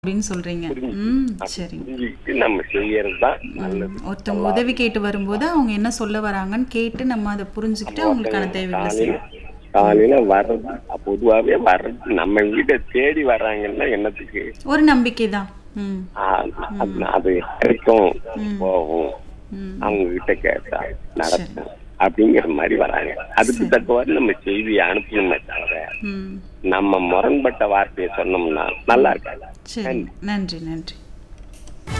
அப்படின்னு சொல்றீங்க ம் சரிங்க புரிஞ்சுக்கிட்டு நம்ம செய்யறது தான் நல்லது ஒருத்தவங்க உதவி கேட்டு வரும்போது அவங்க என்ன சொல்ல வராங்கன்னு கேட்டு நம்ம அதை புரிஞ்சுக்கிட்டு அவங்களுக்கான தேவைகளை காலையில செய்யணும் காலையில வர்றது பொதுவாவே வர்றது நம்ம வீட்டை தேடி வர்றாங்கன்னா என்னத்துக்கு ஒரு நம்பிக்கை தான் ம் ஆ, அது- அது கிடைக்கும் போகும் ம் அவங்க கிட்ட கேட்டா நடக்கும் அப்படிங்கிற மாதிரி வராங்க அதுக்கு தக்கவாறு நம்ம செய்தியை அனுப்பணுமே தவிர ம் நம்ம முரண்பட்ட வார்த்தையை சொன்னோம்னா நல்லா இருக்காது சரி நன்றி நன்றி